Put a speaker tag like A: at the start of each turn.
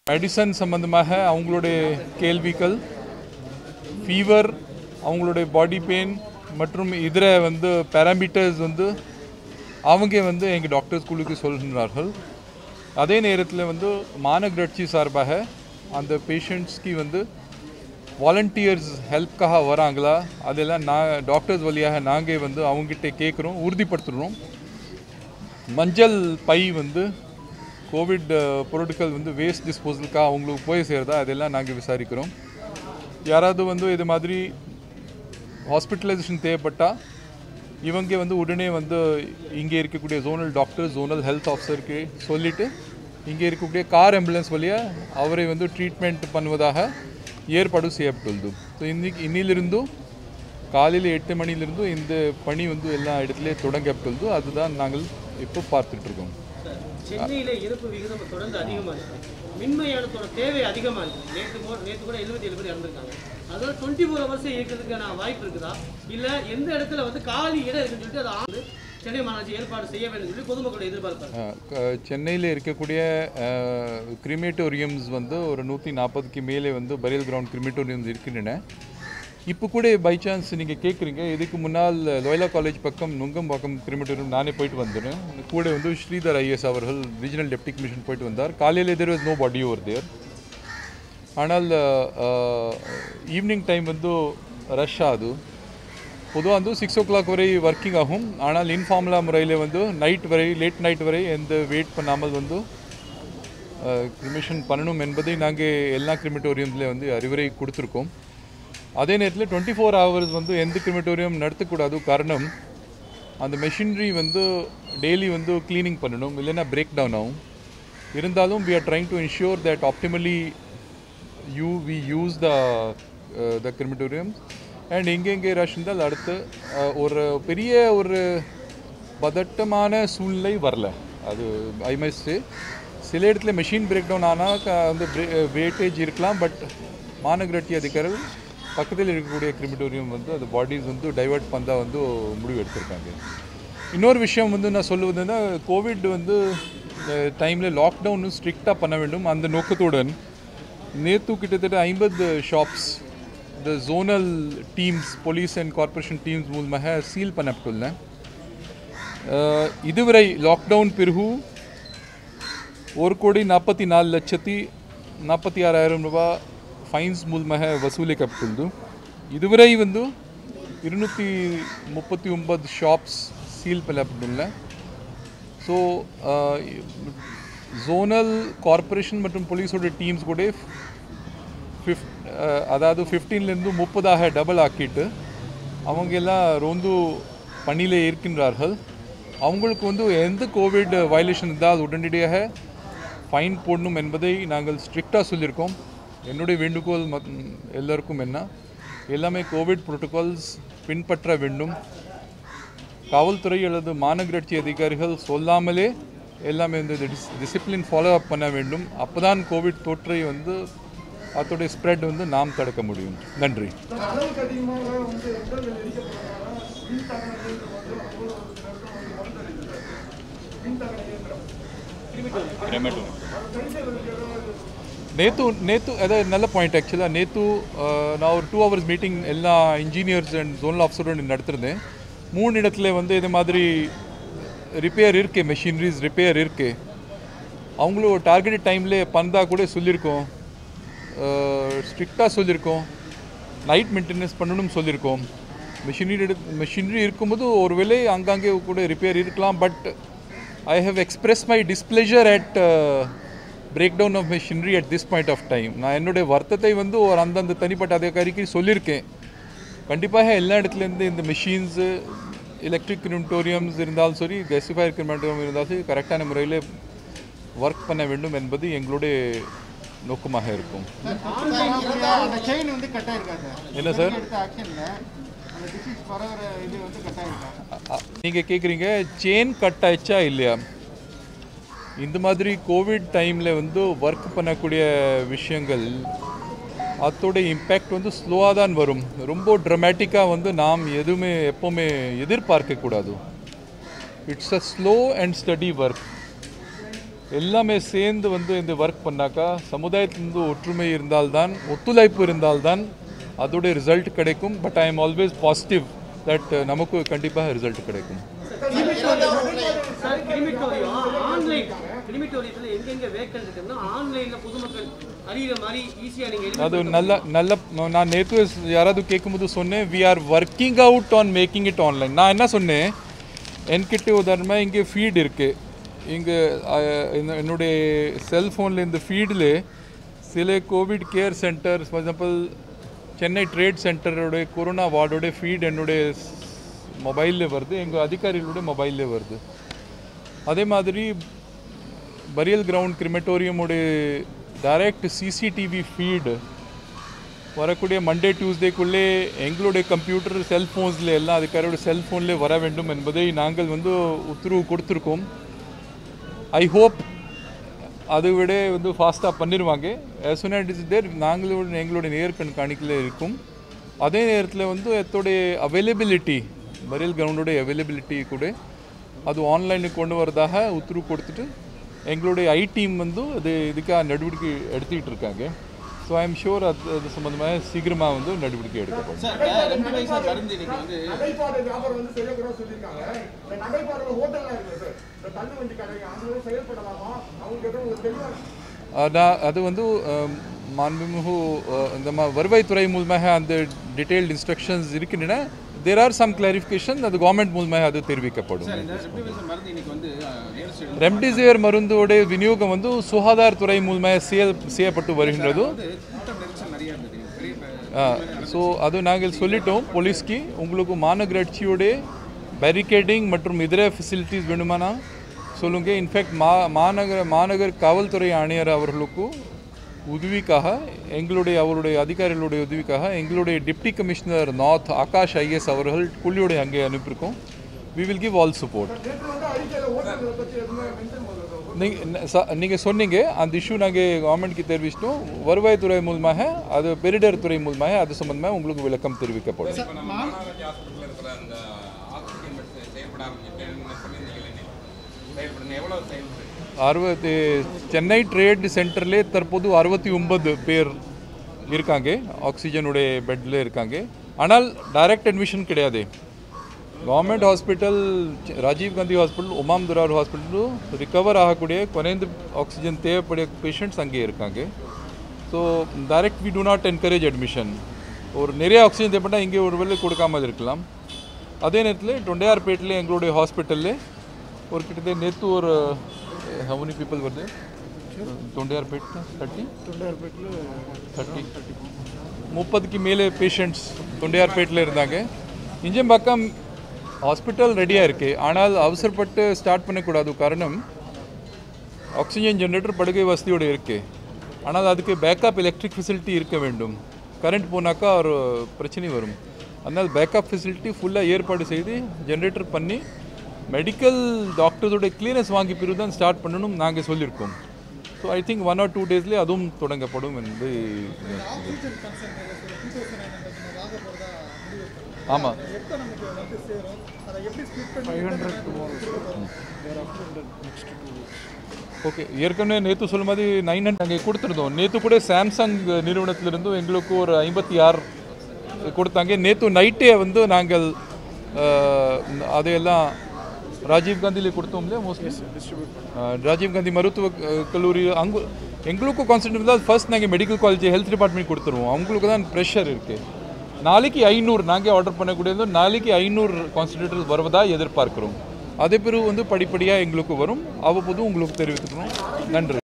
A: medicine சம்பந்தமாக அவங்களுடைய கேள்விகள் ஃபீவர் அவங்களுடைய பாடி பெயின் மற்றும் இதர வந்து பேராமீட்டர்ஸ் வந்து அவங்க வந்து எங்கள் டாக்டர் ஸ்கூலுக்கு சொல்கின்றார்கள் அதே நேரத்தில் வந்து மாநகராட்சி சார்பாக அந்த பேஷண்ட்ஸ்க்கு வந்து வாலண்டியர்ஸ் ஹெல்ப்காக வராங்களா அதெல்லாம் நான் டாக்டர்ஸ் வழியாக நாங்கள் வந்து அவங்ககிட்ட கேட்குறோம் உறுதிப்படுத்துகிறோம் மஞ்சள் பை வந்து கோவிட் பொருட்கள் வந்து வேஸ்ட் டிஸ்போசலுக்காக அவங்களுக்கு போய் சேருதா அதெல்லாம் நாங்கள் விசாரிக்கிறோம் யாராவது வந்து இது மாதிரி ஹாஸ்பிட்டலைசேஷன் தேவைப்பட்டால் இவங்க வந்து உடனே வந்து இங்கே இருக்கக்கூடிய ஜோனல் டாக்டர் ஜோனல் ஹெல்த் ஆஃபீஸருக்கு சொல்லிவிட்டு இங்கே இருக்கக்கூடிய கார் ஆம்புலன்ஸ் வழியாக அவரை வந்து ட்ரீட்மெண்ட் பண்ணுவதாக ஏற்பாடு செய்யப்பட்டுள்ளது ஸோ இன்னைக்கு இன்னிலிருந்தும் காலையில் எட்டு மணிலிருந்தும் இந்த பணி வந்து எல்லா இடத்துலையும் தொடங்கப்பட்டுள்ளது அதுதான் நாங்கள் இப்போ பார்த்துட்டு இருக்கோம்
B: சென்னையில இறப்பு விகிதம் தொடர்ந்து அதிகமா இருக்கு மின்மயானத்தோட தேவை அதிகமா இருக்கு நேற்று கூட நேற்று கூட எழுபத்தி ஏழு பேர் இறந்துருக்காங்க அதோட டுவெண்ட்டி ஃபோர் ஹவர்ஸ் இயக்கிறதுக்கான வாய்ப்பு இருக்குதா இல்ல எந்த இடத்துல வந்து காலி இடம் இருக்குன்னு சொல்லிட்டு அதை ஆண்டு சென்னை மாநகராட்சி ஏற்பாடு செய்ய வேண்டும் சொல்லி பொதுமக்களோட எதிர்பார்ப்பாங்க
A: சென்னையில் இருக்கக்கூடிய கிரிமேட்டோரியம்ஸ் வந்து ஒரு நூற்றி நாற்பதுக்கு மேலே வந்து பரியல் கிரவுண்ட் கிரிமேட்டோரியம்ஸ் இருக்கின்றன இப்போ கூட பை சான்ஸ் நீங்கள் கேட்குறீங்க இதுக்கு முன்னால் லோயலா காலேஜ் பக்கம் நுங்கம்பாக்கம் கிரிமேட்டோரியம் நானே போயிட்டு வந்தேன் கூட வந்து ஸ்ரீதர் ஐஎஸ் அவர்கள் ரீஜனல் டெப்டி கமிஷன் போயிட்டு வந்தார் காலையில் there was nobody over there ஆனால் ஈவினிங் டைம் வந்து ரஷ் ஆகுது பொதுவாக வந்து சிக்ஸ் ஓ கிளாக் வரை ஒர்க்கிங் ஆகும் ஆனால் இன்ஃபார்மலா முறையில் வந்து நைட் வரை லேட் நைட் வரை எந்த வெயிட் பண்ணாமல் வந்து கிரிமிஷன் பண்ணணும் என்பதை நாங்கள் எல்லா கிரிமிட்டோரியம்ஸ்லேயும் வந்து அறிவுரை கொடுத்துருக்கோம் அதே நேரத்தில் டுவெண்ட்டி ஃபோர் ஹவர்ஸ் வந்து எந்த கிரிமிட்டோரியம் நடத்தக்கூடாது காரணம் அந்த மெஷினரி வந்து டெய்லி வந்து க்ளீனிங் பண்ணணும் இல்லைன்னா பிரேக் டவுன் ஆகும் இருந்தாலும் we are trying to ensure that optimally you we use the the crematoriums and எங்கெங்கே ரஷ் இருந்தால் அடுத்து uh, ஒரு பெரிய ஒரு பதட்டமான சூழ்நிலை வரல அது ஐ மைஸ்ட் சில இடத்துல மெஷின் பிரேக் டவுன் ஆனால் வந்து வேட்டேஜ் இருக்கலாம் பட் மாநகராட்சி அதிகாரிகள் பக்கத்தில் இருக்கக்கூடிய கிரிமிட்டோரியம் வந்து அந்த பாடிஸ் வந்து டைவர்ட் பண்ண வந்து முடிவு எடுத்திருக்காங்க இன்னொரு விஷயம் வந்து நான் சொல்லுவதுன்னா கோவிட் வந்து டைமில் லாக்டவுன் ஸ்ட்ரிக்டாக பண்ண வேண்டும் அந்த நோக்கத்துடன் நேற்று கிட்டத்தட்ட ஐம்பது ஷாப்ஸ் இந்த zonal teams police and corporation teams மூலமாக சீல் பண்ணப்பட்டுள்ளேன் அஹ், இதுவரை லாக்டவுன் பிறகு ஒரு கோடி நாற்பத்தி நாலு லட்சத்தி நாற்பத்தி ஆறாயிரம் ரூபாய் ஃபைன்ஸ் மூலமாக வசூலிக்கப்பட்டுள்ளது இதுவரை வந்து இருநூற்றி முப்பத்தி ஒன்பது ஷாப்ஸ் சீல் பண்ணப்பட்டுள்ள ஸோ ஜோனல் கார்ப்பரேஷன் மற்றும் போலீஸோட டீம்ஸ் கூட ஃபிஃப்ட் அதாவது ஃபிஃப்டீன்லேருந்து முப்பதாக டபுள் ஆக்கிட்டு அவங்க எல்லாம் ரோந்து பணியில் இருக்கின்றார்கள் அவங்களுக்கு வந்து எந்த கோவிட் வயலேஷன் இருந்தால் உடனடியாக ஃபைன் போடணும் என்பதை நாங்கள் ஸ்ட்ரிக்டாக சொல்லியிருக்கோம் என்னுடைய வேண்டுகோள் மத் எல்லாருக்கும் என்ன எல்லாமே கோவிட் புரோட்டோகால்ஸ் பின்பற்ற வேண்டும் காவல்துறை அல்லது மாநகராட்சி அதிகாரிகள் சொல்லாமலே எல்லாமே இந்த டிசிப்ளின் ஃபாலோ அப் பண்ண வேண்டும் அப்பதான் கோவிட் தொற்றை வந்து அதோடைய ஸ்ப்ரெட் வந்து நாம் தடுக்க முடியும் நன்றி
C: அளவுக்கு அதிகமாக வந்து இடங்கள் எரிக்கப்படுறதுனால மின்தகன இயந்திரம் வந்து அவ்வளோ நேரத்தில் வந்து வந்துடுது மின்தகன இயந்திரம்
A: நேத்து நேத்து அதாவது நல்ல பாயிண்ட் ஆக்சுவலாக நேத்து அஹ், நான் ஒரு டூ ஹவர்ஸ் மீட்டிங் எல்லா இன்ஜினியர்ஸ் அண்ட் ஜோனல் ஆஃபீஸரோடு நடத்திருந்தேன் மூணு இடத்துல வந்து இது மாதிரி ரிப்பேர் இருக்கு மெஷினரிஸ் ரிப்பேர் இருக்கு அவங்களும் டார்கெட் டைமில் பண்ணதா கூட சொல்லியிருக்கோம் ஸ்ட்ரிக்டாக சொல்லியிருக்கோம் நைட் மெயின்டெனன்ஸ் பண்ணணும்னு சொல்லியிருக்கோம் மிஷினரி மிஷினரி இருக்கும்போது ஒருவேளை அங்கங்கே கூட ரிப்பேர் இருக்கலாம் but I have express my displeasure at breakdown of machinery at this point of time நான் என்னுடைய வருத்தத்தை வந்து ஒரு அந்தந்த தனிப்பட்ட அதிகாரிக்கு சொல்லியிருக்கேன் கண்டிப்பாக எல்லா இடத்துலேருந்து இந்த மிஷின்ஸு எலக்ட்ரிக் கிரிமிட்டோரியம்ஸ் இருந்தாலும் சரி கெசிஃபயர் கிரிமிட்டோரியம் இருந்தாலும் சரி கரெக்டான முறையில் ஒர்க் பண்ண வேண்டும் என்பது எங்களுடைய நோக்கமாக இருக்கும்
D: அந்த செயின் வந்து கட் ஆயிருக்கா சார்
A: என்ன சார்
D: எடுத்த ஆக்ஷன்ல அந்த டிசீஸ் பரவுற இது வந்து கட் ஆயிருக்கா
A: நீங்கள் கேட்குறீங்க செயின் கட் ஆயிடுச்சா இல்லையா இந்த மாதிரி கோவிட் டைமில் வந்து ஒர்க் பண்ணக்கூடிய விஷயங்கள் அதோட இம்பேக்ட் வந்து ஸ்லோவாக தான் வரும் ரொம்ப ட்ரமேட்டிக்காக வந்து நாம் எதுவுமே எப்போவுமே எதிர்பார்க்கக்கூடாது it's a slow and steady work எல்லாமே சேர்ந்து வந்து இந்த ஒர்க் பண்ணாக்கா சமுதாயத்திலிருந்து ஒற்றுமை இருந்தால்தான் ஒத்துழைப்பு இருந்தால்தான் அதோட ரிசல்ட் கிடைக்கும் but I am always positive that நமக்கு கண்டிப்பாக ரிசல்ட் கிடைக்கும்
B: சார் கிரிமிட்டோரியம் ஆன்லைன் கிரிமிட்டோரியத்தில் எங்கெங்க வேக்கன்ட் இருக்குன்னா ஆன்லைனில் பொதுமக்கள் அறிகிற மாதிரி ஈஸியாக நீங்கள்
A: அது நல்ல நல்ல நான் நேற்று யாராவது கேட்கும்போது சொன்னேன் we are working out on making it online நான் என்ன சொன்னேன் என்கிட்ட உதாரணமாக இங்கே ஃபீட் இருக்குது இங்கே என்னுடைய செல்ஃபோனில் இந்த ஃபீடில் சில COVID care center for example Chennai trade சென்டரோடைய கொரோனா வார்டோடைய ஃபீட் என்னுடைய மொபைலில் வருது எங்கள் அதிகாரிகளுடைய மொபைலில் வருது அதே மாதிரி பரியல் கிரவுண்ட் கிரிமெட்டோரியமுடைய டைரக்ட் சிசிடிவி ஃபீடு வரக்கூடிய மண்டே டியூஸ்டேக்குள்ளே எங்களுடைய கம்ப்யூட்டர் செல்ஃபோன்ஸில் எல்லாம் அதுக்காரோட செல்ஃபோன்லேயே வர வேண்டும் என்பதை நாங்கள் வந்து உத்தரவு கொடுத்துருக்கோம் ஐ ஹோப் அதை விட வந்து ஃபாஸ்ட்டாக பண்ணிடுவாங்க as soon as it is there நாங்களோட எங்களுடைய நேர் கண்காணிக்கில் இருக்கும் அதே நேரத்தில் வந்து எத்தோடைய அவைலபிலிட்டி பரியல் கிரவுண்டோடைய அவைலபிலிட்டி கூட அது ஆன்லைனுக்கு கொண்டு வரதாக உத்தரவு கொடுத்துட்டு எங்களுடைய ஐ டீம் வந்து அது இதுக்காக நடவடிக்கை எடுத்துக்கிட்டு இருக்காங்க ஸோ ஐ எம் ஷூர் அது அது சம்மந்தமாக சீக்கிரமாக வந்து நடவடிக்கை எடுக்கப்படும்
D: சார் ரெண்டு வயசு மருந்து இன்னைக்கு வந்து
C: நடைபாதை வியாபாரம் வந்து செய்யக்கூடாது சொல்லியிருக்காங்க இந்த நடைபாதையில் ஹோட்டல்லாம் இருக்குது சார் இந்த தள்ளு வண்டி கடை அந்த செயல்படலாமா அவங்களுக்கு எதுவும் உங்களுக்கு தெளிவாக
A: நான் அது வந்து அஹ், மாண்புமிகு அஹ், இந்த ம- வருவாய்த்துறை மூலமாக அந்த டீட்டெயில்டு இன்ஸ்ட்ரக்ஷன்ஸ் இருக்கின்றன தேர் ஆர் சம் கிளாரிஃபிகேஷன் அது கவர்மெண்ட் மூலமாக அது தெரிவிக்கப்படும்
D: சார் இந்த ரெண்டு வயசு மருந்து இன்னைக்கு வந்து நேர் ஸ்டேடியம்
A: ரெம்டிசிவிர் மருந்தோடைய விநியோகம் வந்து சுகாதாரத்துறை மூலமாக செய்ய செய்யப்பட்டு வருகின்றது
D: வந்து கூட்டம் நெரிசல் நிறைய இருந்தது பெரிய பெரிய-
A: ஸோ அது நாங்கள் சொல்லிட்டோம் போலீஸ்க்கு உங்களுக்கு மாநகராட்சியோட பேரிகேடிங் மற்றும் இதர ஃபெசிலிட்டிஸ் வேணுமானா சொல்லுங்க இன்ஃபேக்ட் மா மாநகர மாநகர் காவல்துறை ஆணையர் அவர்களுக்கு உதவிக்காக எங்களுடைய அவருடைய அதிகாரிகளுடைய உதவிக்காக எங்களுடைய deputy commissioner north Akash IAS அவர்கள் குள்ளியோடைய அங்கே அனுப்பியிருக்கோம் we will give all support
C: நேற்று வந்து அறிக்கையில் ஹோட்டல்களை பற்றி எதுவுமே மென்ஷன் பண்ணல சார்
A: நீங்கள் சொன்னீங்க அந்த இஷ்யூ நாங்கள் கவர்மெண்ட்க்கு தெரிவிச்சிட்டோம் வருவாய்த்துறை மூலமாக அது பெரிடர் துறை மூலமாக அது சம்பந்தமாக உங்களுக்கு விளக்கம் தெரிவிக்கப்படும்
E: மாநகராட்சி ஹாஸ்பிட்டலில் இருக்கிற அந்த ஆக்சிஜன் பெட் செயல்பட ஆரம்பிச்சிட்டு சொல்லியிருந்தீங்களே செயல்படுங்க எவ்வளோ செயல்படுது
A: அறுபத்தி சென்னை ட்ரேட் சென்டர்லே தற்போது அறுபத்தி ஒன்பது பேர் இருக்காங்க ஆக்சிஜனுடைய பெட்டில் இருக்காங்க ஆனால் டைரக்ட் அட்மிஷன் கிடையாது government hospital Rajiv Gandhi hospital உமாம் துரார் ஹாஸ்பிட்டலும் ரிகவர் ஆகக்கூடிய குறைந்து ஆக்சிஜன் தேவைப்படைய பேஷண்ட்ஸ் அங்கே இருக்காங்க so direct we do not encourage admission ஒரு நிறைய ஆக்சிஜன் தேவைப்பட்டால் இங்கே ஒரு வேளை கொடுக்காமல் இருக்கலாம் அதே நேரத்தில் தொண்டையார்பேட்டில் எங்களுடைய ஹாஸ்பிட்டலில் ஒரு கிட்டத்தட்ட நேற்று ஒரு ஹவுனி பீப்புள் வருது தொண்டையார்பேட் தேர்ட்டி தேர்ட்டி முப்பதுக்கு மேலே பேஷண்ட்ஸ் தொண்டையார்பேட்டில் இருந்தாங்க இஞ்சம்பாக்கம் ஹாஸ்பிட்டல் ரெடியாக இருக்கு ஆனால் அவசரப்பட்டு ஸ்டார்ட் பண்ணக்கூடாது காரணம் ஆக்சிஜன் ஜெனரேட்டர் படுகை வசதியோடு இருக்கு ஆனால் அதுக்கு பேக்கப் எலக்ட்ரிக் ஃபெசிலிட்டி இருக்க வேண்டும் கரண்ட் போனாக்கா ஒரு பிரச்சனை வரும் அதனால் பேக்கப் ஃபெசிலிட்டி ஃபுல்லாக ஏற்பாடு செய்து ஜெனரேட்டர் பண்ணி மெடிக்கல் டாக்டர்ஸோட கிளியரன்ஸ் வாங்கி பிறகு தான் ஸ்டார்ட் பண்ணணும் நாங்கள் சொல்லியிருக்கோம் so I think one or two டேஸ்லேயே அதுவும் தொடங்கப்படும் என்று ஆமாம் ஓகே ஏற்கனவே நேற்று சொல்லும் மாதிரி நைன் ஹண்ட்ரட் நாங்கள் கொடுத்துருந்தோம் நேற்று கூட சாம்சங் நிறுவனத்திலிருந்தும் எங்களுக்கு ஒரு ஐம்பத்தி ஆறு கொடுத்தாங்க நேற்று நைட்டே வந்து நாங்கள் அஹ், அதையெல்லாம் ராஜீவ் காந்தியில கொடுத்தோம் இல்லையா மோஸ்ட்லி ராஜீவ் காந்தி மருத்துவ அஹ், கல்லூரி அங்கு எங்களுக்கும் கான்சென்ட் இருந்தால் ஃபர்ஸ்ட் நாங்கள் மெடிக்கல் காலேஜ் ஹெல்த் டிபார்ட்மெண்ட் கொடுத்துருவோம் அவங்களுக்கு தான் ப்ரெஷர் இருக்குது நாளைக்கு ஐநூறு நாங்கள் ஆர்டர் பண்ணக்கூடியது நாளைக்கு ஐநூறு கான்சன்ட்ரேட்டர் வருவதா எதிர்பார்க்கிறோம் அதே பிறகு வந்து படிப்படியாக எங்களுக்கு வரும் அவ்வப்போது உங்களுக்கு தெரிவித்துக்கணும் நன்றி